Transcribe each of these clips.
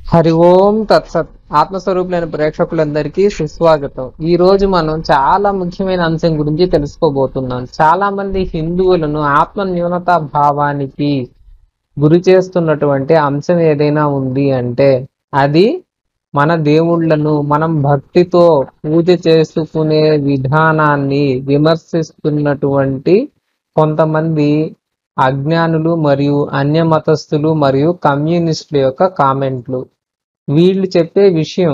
హరి ఓం తత్సత్ ఆత్మస్వరూపులైన ప్రేక్షకులందరికీ సుస్వాగతం ఈ రోజు మనం చాలా ముఖ్యమైన అంశం గురించి తెలుసుకోబోతున్నాం చాలా మంది హిందువులను ఆత్మ న్యూనతా భావానికి గురి చేస్తున్నటువంటి అంశం ఏదైనా ఉంది అంటే అది మన దేవుళ్ళను మనం భక్తితో పూజ చేసుకునే విధానాన్ని విమర్శిస్తున్నటువంటి కొంతమంది అజ్ఞానులు మరియు అన్య మతస్థులు మరియు కమ్యూనిస్టుల యొక్క కామెంట్లు వీళ్ళు చెప్పే విషయం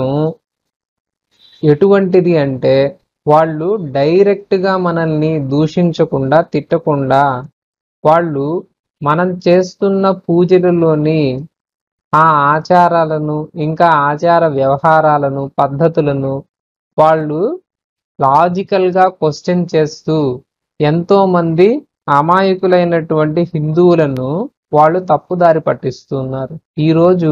ఎటువంటిది అంటే వాళ్ళు డైరెక్ట్ గా మనల్ని దూషించకుండా తిట్టకుండా వాళ్ళు మనం చేస్తున్న పూజలలోని ఆ ఆచారాలను ఇంకా ఆచార వ్యవహారాలను పద్ధతులను వాళ్ళు లాజికల్ గా క్వశ్చన్ చేస్తూ ఎంతో మంది అమాయకులైనటువంటి హిందువులను వాళ్ళు తప్పుదారి పట్టిస్తున్నారు ఈరోజు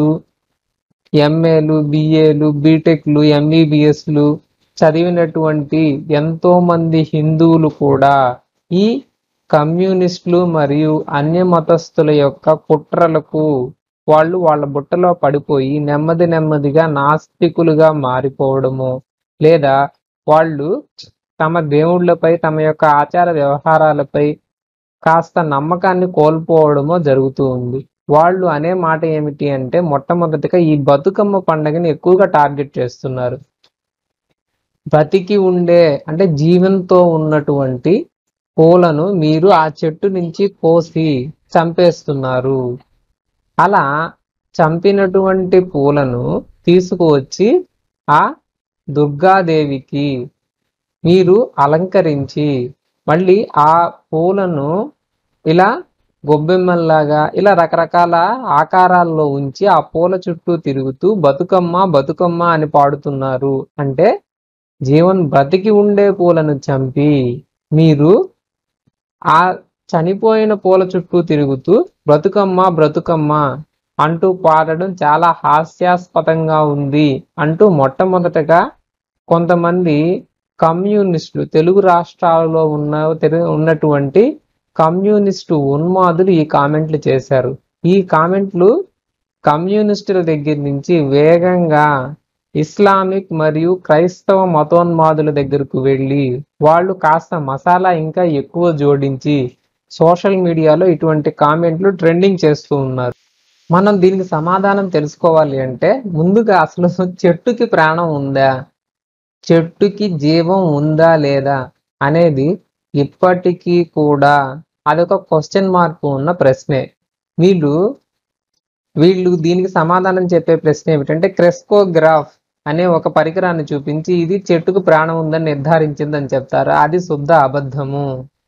ఎంఏలు బిఏలు బీటెక్లు ఎంబీబీఎస్లు చదివినటువంటి ఎంతో మంది హిందువులు కూడా ఈ కమ్యూనిస్టులు మరియు అన్య మతస్థుల యొక్క కుట్రలకు వాళ్ళు వాళ్ళ బుట్టలో పడిపోయి నెమ్మది నెమ్మదిగా నాస్తికులుగా మారిపోవడము లేదా వాళ్ళు తమ దేవుళ్ళపై తమ యొక్క ఆచార వ్యవహారాలపై కాస్త నమ్మకాన్ని కోల్పోవడమో జరుగుతూ ఉంది వాళ్ళు అనే మాట ఏమిటి అంటే మొట్టమొదటిగా ఈ బతుకమ్మ పండుగని ఎక్కువగా టార్గెట్ చేస్తున్నారు బతికి ఉండే అంటే జీవంతో ఉన్నటువంటి పూలను మీరు ఆ చెట్టు నుంచి కోసి చంపేస్తున్నారు అలా చంపినటువంటి పూలను తీసుకువచ్చి ఆ దుర్గాదేవికి మీరు అలంకరించి మళ్ళీ ఆ పూలను ఇలా గొబ్బెమ్మల్లాగా ఇలా రకరకాల ఆకారాల్లో ఉంచి ఆ పూల చుట్టూ తిరుగుతూ బతుకమ్మ బతుకమ్మ అని పాడుతున్నారు అంటే జీవన్ బ్రతికి ఉండే పూలను చంపి మీరు ఆ చనిపోయిన పూల చుట్టూ తిరుగుతూ బ్రతుకమ్మ బ్రతుకమ్మ అంటూ పాడడం చాలా హాస్యాస్పదంగా ఉంది అంటూ మొట్టమొదటగా కొంతమంది కమ్యూనిస్టులు తెలుగు రాష్ట్రాలలో ఉన్న తెలు- ఉన్నటువంటి కమ్యూనిస్టు ఉన్మాదులు ఈ కామెంట్లు చేశారు ఈ కామెంట్లు కమ్యూనిస్టుల దగ్గర నుంచి వేగంగా ఇస్లామిక్ మరియు క్రైస్తవ మతోన్మాదుల దగ్గరకు వెళ్ళి వాళ్ళు కాస్త మసాలా ఇంకా ఎక్కువ జోడించి సోషల్ మీడియాలో ఇటువంటి కామెంట్లు ట్రెండింగ్ చేస్తూ ఉన్నారు మనం దీనికి సమాధానం తెలుసుకోవాలి అంటే ముందుగా అసలు చెట్టుకి ప్రాణం ఉందా చెట్టుకి జీవం ఉందా లేదా అనేది ఇప్పటికీ కూడా అదొక క్వశ్చన్ మార్క్ ఉన్న ప్రశ్నే వీళ్ళు వీళ్ళు దీనికి సమాధానం చెప్పే ప్రశ్న ఏమిటంటే క్రెస్కోగ్రాఫ్ అనే ఒక పరికరాన్ని చూపించి ఇది చెట్టుకు ప్రాణం ఉందని నిర్ధారించిందని చెప్తారు అది శుద్ధ అబద్ధము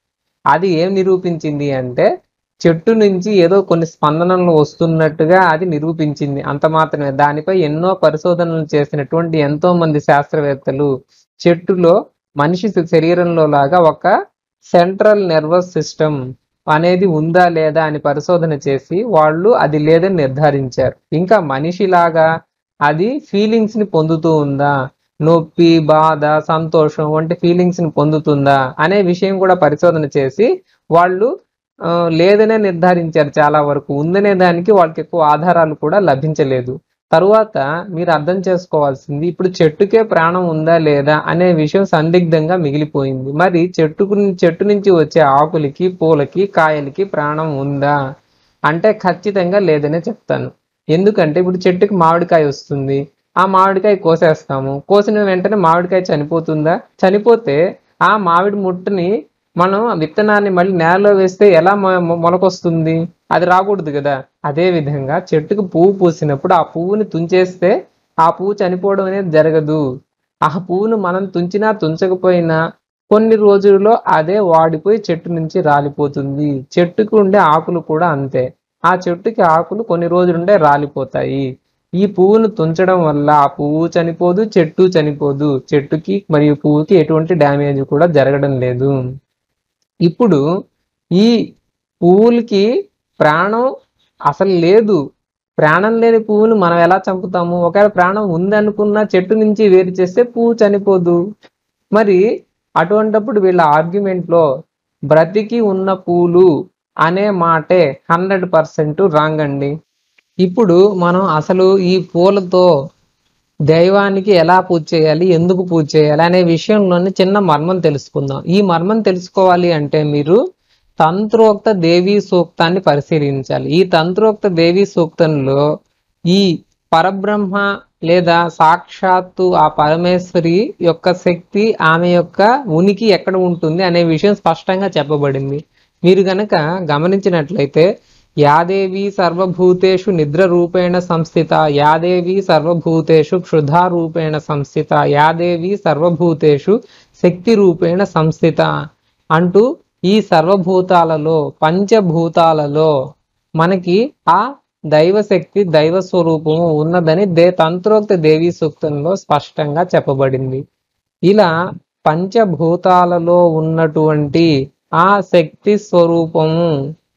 అది ఏం నిరూపించింది అంటే చెట్టు నుంచి ఏదో కొన్ని స్పందనలు వస్తున్నట్టుగా అది నిరూపించింది అంత మాత్రమే దానిపై ఎన్నో పరిశోధనలు చేసినటువంటి ఎంతో మంది శాస్త్రవేత్తలు చెట్టులో మనిషి శరీరంలో లాగా ఒక సెంట్రల్ నర్వస్ సిస్టమ్ అనేది ఉందా లేదా అని పరిశోధన చేసి వాళ్ళు అది లేదని నిర్ధారించారు ఇంకా మనిషిలాగా అది ఫీలింగ్స్ ని పొందుతూ ఉందా నొప్పి బాధ సంతోషం వంటి ఫీలింగ్స్ ని పొందుతుందా అనే విషయం కూడా పరిశోధన చేసి వాళ్ళు ఆ, లేదనే నిర్ధారించారు చాలా వరకు ఉందనే దానికి వాళ్ళకి ఎక్కువ ఆధారాలు కూడా లభించలేదు తరువాత మీరు అర్థం చేసుకోవాల్సింది ఇప్పుడు చెట్టుకే ప్రాణం ఉందా లేదా అనే విషయం సందిగ్ధంగా మిగిలిపోయింది మరి చెట్టుకు చెట్టు నుంచి వచ్చే ఆకులకి పూలకి కాయలకి ప్రాణం ఉందా అంటే ఖచ్చితంగా లేదనే చెప్తాను ఎందుకంటే ఇప్పుడు చెట్టుకి మామిడికాయ వస్తుంది ఆ మామిడికాయ కోసేస్తాము కోసిన వెంటనే మామిడికాయ చనిపోతుందా చనిపోతే ఆ మామిడి ముట్టని మనం ఆ విత్తనాన్ని మళ్ళీ నేలలో వేస్తే ఎలా మొ- మొ- మొలకొస్తుంది అది రాకూడదు కదా అదే విధంగా చెట్టుకు పువ్వు పూసినప్పుడు ఆ పువ్వుని తుంచేస్తే ఆ పువ్వు చనిపోవడం అనేది జరగదు ఆ పువ్వును మనం తుంచినా తుంచకపోయినా కొన్ని రోజుల్లో అదే వాడిపోయి చెట్టు నుంచి రాలిపోతుంది చెట్టుకు ఉండే ఆకులు కూడా అంతే ఆ చెట్టుకి ఆకులు కొన్ని రోజులుండే రాలిపోతాయి ఈ పువ్వును తుంచడం వల్ల ఆ పువ్వు చనిపోదు చెట్టు చనిపోదు చెట్టుకి మరియు పువ్వుకి ఎటువంటి డ్యామేజ్ కూడా జరగడం లేదు ఇప్పుడు ఈ పువ్వులకి ప్రాణం అసలు లేదు ప్రాణం లేని పువ్వును మనం ఎలా చంపుతాము ఒకవేళ ప్రాణం ఉందనుకున్న చెట్టు నుంచి వేరు చేస్తే పువ్వు చనిపోదు మరి అటువంటప్పుడు వీళ్ళ ఆర్గ్యుమెంట్ లో బ్రతికి ఉన్న పూలు అనే మాటే హండ్రెడ్ పర్సెంట్ రాంగ్ అండి ఇప్పుడు మనం అసలు ఈ పూలతో దైవానికి ఎలా పూజ చేయాలి ఎందుకు పూజ చేయాలి అనే విషయంలోని చిన్న మర్మం తెలుసుకుందాం ఈ మర్మం తెలుసుకోవాలి అంటే మీరు తంత్రోక్త దేవీ సూక్తాన్ని పరిశీలించాలి ఈ తంత్రోక్త దేవీ సూక్తంలో ఈ పరబ్రహ్మ లేదా సాక్షాత్తు ఆ పరమేశ్వరి యొక్క శక్తి ఆమె యొక్క ఉనికి ఎక్కడ ఉంటుంది అనే విషయం స్పష్టంగా చెప్పబడింది మీరు గనక గమనించినట్లయితే యాదేవి సర్వభూతేషు నిద్ర రూపేణ సంస్థిత యాదేవి సర్వభూతేషు క్షుధా రూపేణ సంస్థిత యాదేవి సర్వభూతేషు శక్తి రూపేణ సంస్థిత అంటూ ఈ సర్వభూతాలలో పంచభూతాలలో మనకి ఆ దైవశక్తి దైవ స్వరూపము ఉన్నదని దే తంత్రోక్త దేవీ సూక్తంలో స్పష్టంగా చెప్పబడింది ఇలా పంచభూతాలలో ఉన్నటువంటి ఆ శక్తి స్వరూపము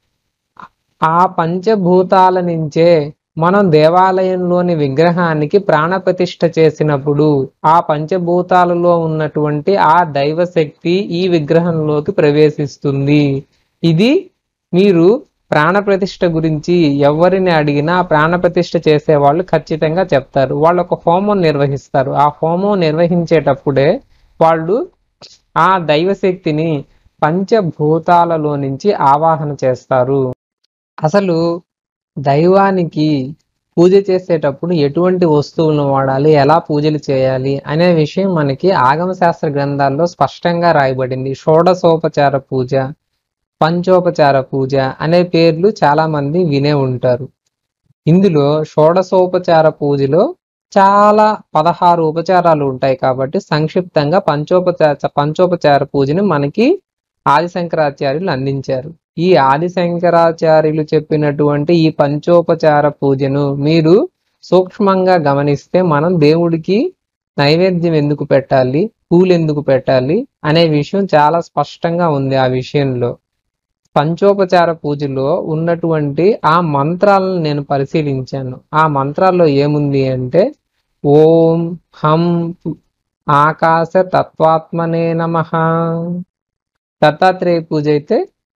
ఆ పంచభూతాల నుంచే మనం దేవాలయంలోని విగ్రహానికి ప్రాణప్రతిష్ఠ చేసినప్పుడు ఆ పంచభూతాలలో ఉన్నటువంటి ఆ దైవశక్తి ఈ విగ్రహంలోకి ప్రవేశిస్తుంది ఇది మీరు ప్రాణప్రతిష్ఠ గురించి ఎవరిని అడిగినా ప్రాణప్రతిష్ఠ చేసే వాళ్ళు ఖచ్చితంగా చెప్తారు వాళ్ళు ఒక హోమం నిర్వహిస్తారు ఆ హోమం నిర్వహించేటప్పుడే వాళ్ళు ఆ దైవశక్తిని పంచభూతాలలో నుంచి ఆవాహన చేస్తారు అసలు దైవానికి పూజ చేసేటప్పుడు ఎటువంటి వస్తువులను వాడాలి ఎలా పూజలు చేయాలి అనే విషయం మనకి ఆగమ శాస్త్ర గ్రంథాల్లో స్పష్టంగా రాయబడింది షోడశోపచార పూజ పంచోపచార పూజ అనే పేర్లు చాలా మంది వినే ఉంటారు ఇందులో షోడశోపచార పూజలో చాలా పదహారు ఉపచారాలు ఉంటాయి కాబట్టి సంక్షిప్తంగా పంచోపచార పంచోపచార పూజని మనకి ఆది శంకరాచార్యులు అందించారు ఈ ఆది శంకరాచార్యులు చెప్పినటువంటి ఈ పంచోపచార పూజను మీరు సూక్ష్మంగా గమనిస్తే మనం దేవుడికి నైవేద్యం ఎందుకు పెట్టాలి పూలు ఎందుకు పెట్టాలి అనే విషయం చాలా స్పష్టంగా ఉంది ఆ విషయంలో పంచోపచార పూజలో ఉన్నటువంటి ఆ మంత్రాలను నేను పరిశీలించాను ఆ మంత్రాల్లో ఏముంది అంటే ఓం హం ఆకాశ తత్వాత్మనే నమ దత్తాత్రేయ పూజ అయితే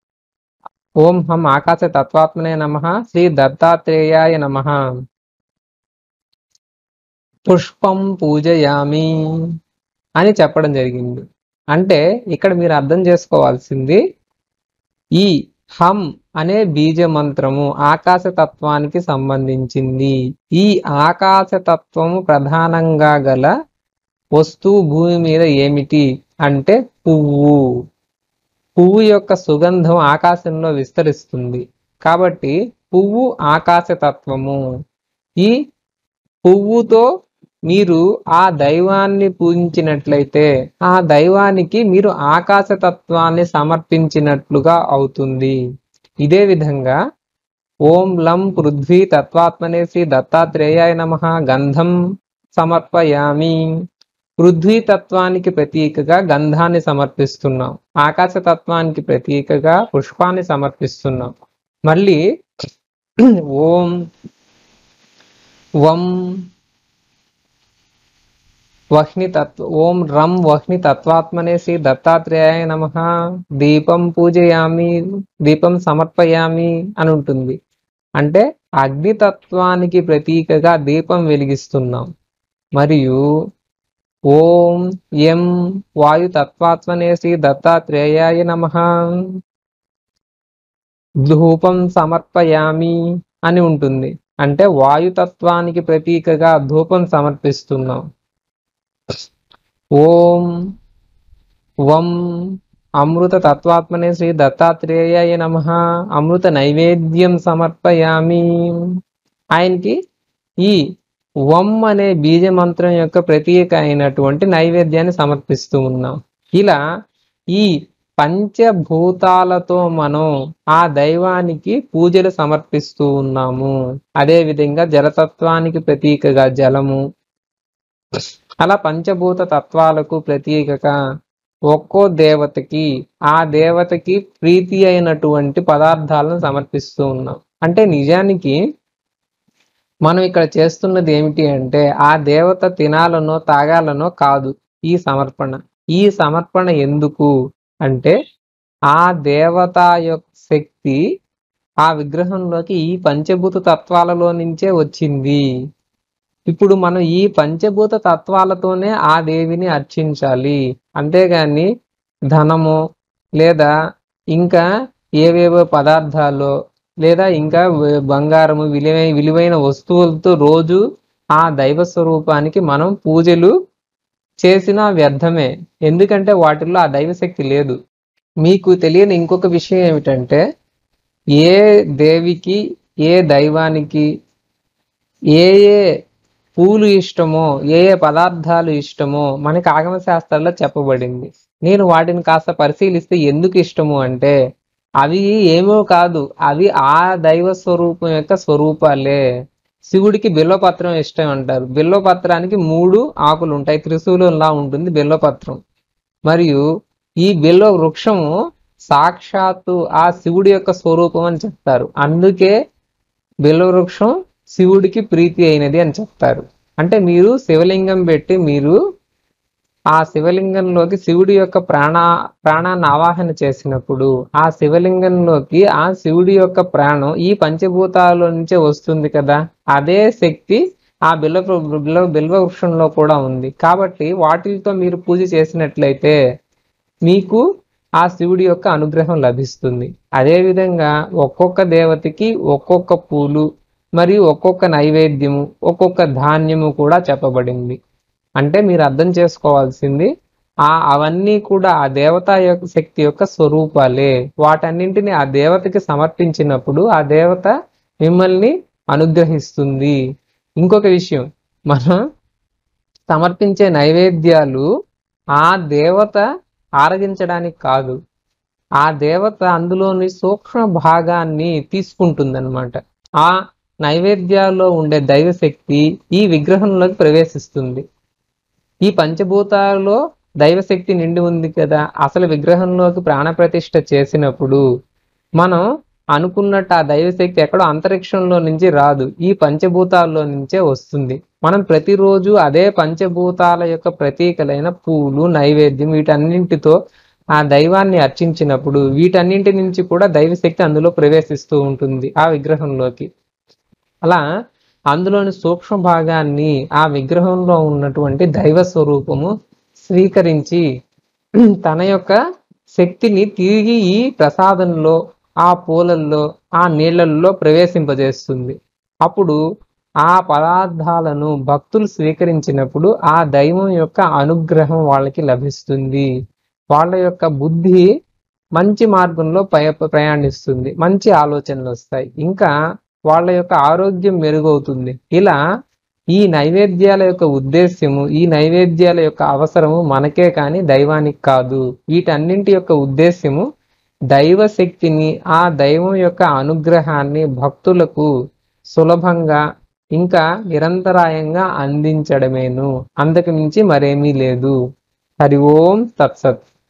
ఓం హం ఆకాశ తత్వాత్మనే నమ శ్రీ దత్తాత్రేయాయ నమ పుష్పం పూజయామి అని చెప్పడం జరిగింది అంటే ఇక్కడ మీరు అర్థం చేసుకోవాల్సింది ఈ హం అనే బీజ మంత్రము ఆకాశ తత్వానికి సంబంధించింది ఈ ఆకాశ తత్వము ప్రధానంగా గల వస్తువు భూమి మీద ఏమిటి అంటే పువ్వు పువ్వు యొక్క సుగంధం ఆకాశంలో విస్తరిస్తుంది కాబట్టి పువ్వు ఆకాశ తత్వము ఈ పువ్వుతో మీరు ఆ దైవాన్ని పూజించినట్లయితే ఆ దైవానికి మీరు ఆకాశ తత్వాన్ని సమర్పించినట్లుగా అవుతుంది ఇదే విధంగా ఓం లం పృథ్వీ తత్వాత్మనే శ్రీ దత్తాత్రేయాయ నమ గంధం సమర్పయామి పృథ్వీ తత్వానికి ప్రతీకగా గంధాన్ని సమర్పిస్తున్నాం ఆకాశ తత్వానికి ప్రతీకగా పుష్పాన్ని సమర్పిస్తున్నాం మళ్ళీ ఓం వం వహ్ని తత్వ ఓం రం వహ్ని తత్వాత్మనే శ్రీ దత్తాత్రేయాయ నమ దీపం పూజయామి దీపం సమర్పయామి అని ఉంటుంది అంటే అగ్నితత్వానికి ప్రతీకగా దీపం వెలిగిస్తున్నాం మరియు ఓం ఎం వాయు తత్వాత్మనే శ్రీ దత్తాత్రేయాయ నమ ధూపం సమర్పయామి అని ఉంటుంది అంటే వాయుతత్వానికి ప్రతీకగా ధూపం సమర్పిస్తున్నాం ఓం వం అమృత తత్వాత్మనే శ్రీ దత్తాత్రేయాయ నమ అమృత నైవేద్యం సమర్పయామి ఆయనకి ఈ వం అనే బీజ మంత్రం యొక్క ప్రతీక అయినటువంటి నైవేద్యాన్ని సమర్పిస్తూ ఉన్నాం ఇలా ఈ పంచభూతాలతో మనం ఆ దైవానికి పూజలు సమర్పిస్తూ ఉన్నాము అదే విధంగా జలతత్వానికి ప్రతీకగా జలము అలా పంచభూత తత్వాలకు ప్రతీకగా ఒక్కో దేవతకి ఆ దేవతకి ప్రీతి అయినటువంటి పదార్థాలను సమర్పిస్తూ ఉన్నాం అంటే నిజానికి మనం ఇక్కడ చేస్తున్నది ఏమిటి అంటే ఆ దేవత తినాలనో తాగాలనో కాదు ఈ సమర్పణ ఈ సమర్పణ ఎందుకు అంటే ఆ దేవత యొక్క శక్తి ఆ విగ్రహంలోకి ఈ పంచభూత తత్వాలలో నుంచే వచ్చింది ఇప్పుడు మనం ఈ పంచభూత తత్వాలతోనే ఆ దేవిని అర్చించాలి అంతేగాని ధనము లేదా ఇంకా ఏవేవో పదార్థాలు లేదా ఇంకా వ- బంగారము విలువైన విలువైన వస్తువులతో రోజు ఆ దైవ స్వరూపానికి మనం పూజలు చేసినా వ్యర్థమే ఎందుకంటే వాటిల్లో ఆ దైవశక్తి లేదు మీకు తెలియని ఇంకొక విషయం ఏమిటంటే ఏ దేవికి ఏ దైవానికి ఏ ఏ పూలు ఇష్టమో ఏ ఏ పదార్థాలు ఇష్టమో మనకి ఆగమ శాస్త్రాల్లో చెప్పబడింది నేను వాటిని కాస్త పరిశీలిస్తే ఎందుకు ఇష్టము అంటే అవి ఏమో కాదు అవి ఆ దైవ స్వరూపం యొక్క స్వరూపాలే శివుడికి బిల్వపత్రం ఇష్టం అంటారు బిల్వపత్రానికి మూడు ఆకులు ఉంటాయి త్రిశూలంలా ఉంటుంది బిల్వపత్రం మరియు ఈ బిల్వ వృక్షము సాక్షాత్తు ఆ శివుడి యొక్క స్వరూపం అని చెప్తారు అందుకే బిల్వ వృక్షం శివుడికి ప్రీతి అయినది అని చెప్తారు అంటే మీరు శివలింగం పెట్టి మీరు ఆ శివలింగంలోకి శివుడి యొక్క ప్రాణ ప్రాణాన్ని ఆవాహన చేసినప్పుడు ఆ శివలింగంలోకి ఆ శివుడి యొక్క ప్రాణం ఈ పంచభూతాల నుంచే వస్తుంది కదా అదే శక్తి ఆ బిల్వ బిల్వ బిల్వ వృక్షంలో కూడా ఉంది కాబట్టి వాటితో మీరు పూజ చేసినట్లయితే మీకు ఆ శివుడి యొక్క అనుగ్రహం లభిస్తుంది అదే విధంగా ఒక్కొక్క దేవతకి ఒక్కొక్క పూలు మరియు ఒక్కొక్క నైవేద్యము ఒక్కొక్క ధాన్యము కూడా చెప్పబడింది అంటే మీరు అర్థం చేసుకోవాల్సింది ఆ అవన్నీ కూడా ఆ దేవత యొక్క శక్తి యొక్క స్వరూపాలే వాటన్నింటిని ఆ దేవతకి సమర్పించినప్పుడు ఆ దేవత మిమ్మల్ని అనుగ్రహిస్తుంది ఇంకొక విషయం మనం సమర్పించే నైవేద్యాలు ఆ దేవత ఆరగించడానికి కాదు ఆ దేవత అందులోని సూక్ష్మ భాగాన్ని తీసుకుంటుందన్నమాట ఆ నైవేద్యాల్లో ఉండే దైవశక్తి ఈ విగ్రహంలోకి ప్రవేశిస్తుంది ఈ పంచభూతాలలో దైవశక్తి నిండి ఉంది కదా అసలు విగ్రహంలోకి ప్రాణప్రతిష్ఠ చేసినప్పుడు మనం అనుకున్నట్టు ఆ దైవశక్తి ఎక్కడో అంతరిక్షంలో నుంచి రాదు ఈ పంచభూతాల్లో నుంచే వస్తుంది మనం ప్రతిరోజు అదే పంచభూతాల యొక్క ప్రతీకలైన పూలు నైవేద్యం వీటన్నింటితో ఆ దైవాన్ని అర్చించినప్పుడు వీటన్నింటి నుంచి కూడా దైవశక్తి అందులో ప్రవేశిస్తూ ఉంటుంది ఆ విగ్రహంలోకి అలా అందులోని సూక్ష్మ భాగాన్ని ఆ విగ్రహంలో ఉన్నటువంటి దైవ స్వరూపము స్వీకరించి తన యొక్క శక్తిని తిరిగి ఈ ప్రసాదంలో ఆ పూలల్లో ఆ నీళ్ళల్లో ప్రవేశింపజేస్తుంది అప్పుడు ఆ పదార్థాలను భక్తులు స్వీకరించినప్పుడు ఆ దైవం యొక్క అనుగ్రహం వాళ్ళకి లభిస్తుంది వాళ్ళ యొక్క బుద్ధి మంచి మార్గంలో పయ ప్రయాణిస్తుంది మంచి ఆలోచనలు వస్తాయి ఇంకా వాళ్ళ యొక్క ఆరోగ్యం మెరుగవుతుంది ఇలా ఈ నైవేద్యాల యొక్క ఉద్దేశ్యము ఈ నైవేద్యాల యొక్క అవసరము మనకే కానీ దైవానికి కాదు వీటన్నింటి యొక్క ఉద్దేశ్యము దైవ శక్తిని ఆ దైవం యొక్క అనుగ్రహాన్ని భక్తులకు సులభంగా ఇంకా నిరంతరాయంగా అందించడమేను అంతకు మించి మరేమీ లేదు హరి ఓం తత్సత్